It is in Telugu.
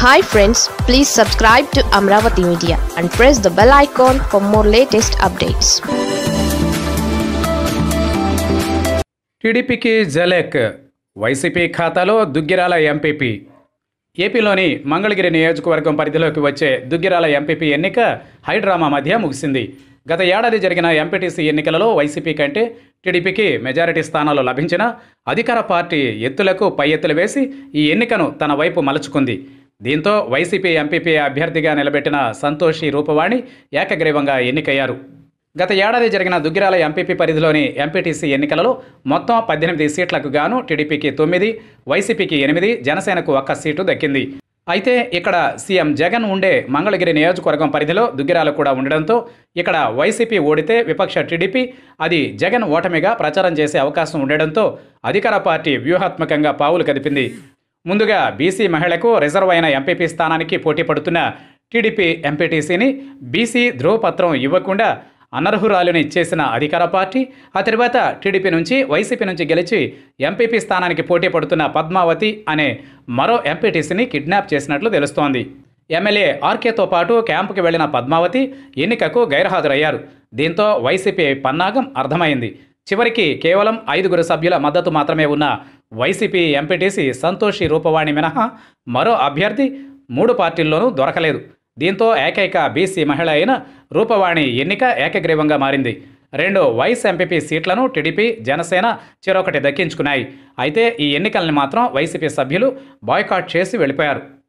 hi friends please subscribe to Amaravati media and press the bell icon for more latest updates టీడీపీకి జలెక్ వైసీపీ ఖాతాలో దుగ్గిరాల ఎంపీపీ ఏపీలోని మంగళగిరి నియోజకవర్గం పరిధిలోకి వచ్చే దుగ్గిరాల ఎంపీపీ ఎన్నిక హైడ్రామా మధ్య ముగిసింది గత ఏడాది జరిగిన ఎంపీటీసీ ఎన్నికలలో వైసీపీ కంటే టీడీపీకి మెజారిటీ స్థానాలు లభించినా అధికార పార్టీ ఎత్తులకు పై ఎత్తులు వేసి ఈ ఎన్నికను తన వైపు మలుచుకుంది దీంతో వైసీపీ ఎంపీపీ అభ్యర్థిగా నిలబెట్టిన సంతోషి రూపవాణి ఏకగ్రీవంగా ఎన్నికయ్యారు గత ఏడాది జరిగిన దుగ్గిరాల ఎంపీపీ పరిధిలోని ఎంపీటీసీ ఎన్నికలలో మొత్తం పద్దెనిమిది సీట్లకు గాను టీడీపీకి తొమ్మిది వైసీపీకి ఎనిమిది జనసేనకు ఒక్క సీటు దక్కింది అయితే ఇక్కడ సీఎం జగన్ ఉండే మంగళగిరి నియోజకవర్గం పరిధిలో దుగ్గిరాలు కూడా ఉండడంతో ఇక్కడ వైసీపీ ఓడితే విపక్ష టీడీపీ అది జగన్ ఓటమిగా ప్రచారం చేసే అవకాశం ఉండడంతో అధికార పార్టీ వ్యూహాత్మకంగా పావులు కదిపింది ముందుగా బీసీ మహిళకు రిజర్వ్ అయిన ఎంపీపీ స్థానానికి పోటీ పడుతున్న టీడీపీ ఎంపీటీసీని బీసీ ధ్రువపత్రం ఇవ్వకుండా అనర్హురాలిని ఇచ్చేసిన అధికార పార్టీ ఆ తర్వాత టీడీపీ నుంచి వైసీపీ నుంచి గెలిచి ఎంపీపీ స్థానానికి పోటీ పడుతున్న పద్మావతి అనే మరో ఎంపీటీసీని కిడ్నాప్ చేసినట్లు తెలుస్తోంది ఎమ్మెల్యే ఆర్కేతో పాటు క్యాంపుకి వెళ్లిన పద్మావతి ఎన్నికకు గైర్హాజరయ్యారు దీంతో వైసీపీ పన్నాగం అర్థమైంది చివరికి కేవలం ఐదుగురు సభ్యుల మద్దతు మాత్రమే ఉన్న వైసీపీ ఎంపీటీసీ సంతోషి రూపవాణి మినహా మరో అభ్యర్థి మూడు పార్టీల్లోనూ దొరకలేదు దీంతో ఏకైక బీసీ మహిళ అయిన రూపవాణి ఎన్నిక ఏకగ్రీవంగా మారింది రెండు వైస్ ఎంపీపీ సీట్లను టీడీపీ జనసేన చెరొకటి దక్కించుకున్నాయి అయితే ఈ ఎన్నికల్ని మాత్రం వైసీపీ సభ్యులు బాయ్కాట్ చేసి వెళ్ళిపోయారు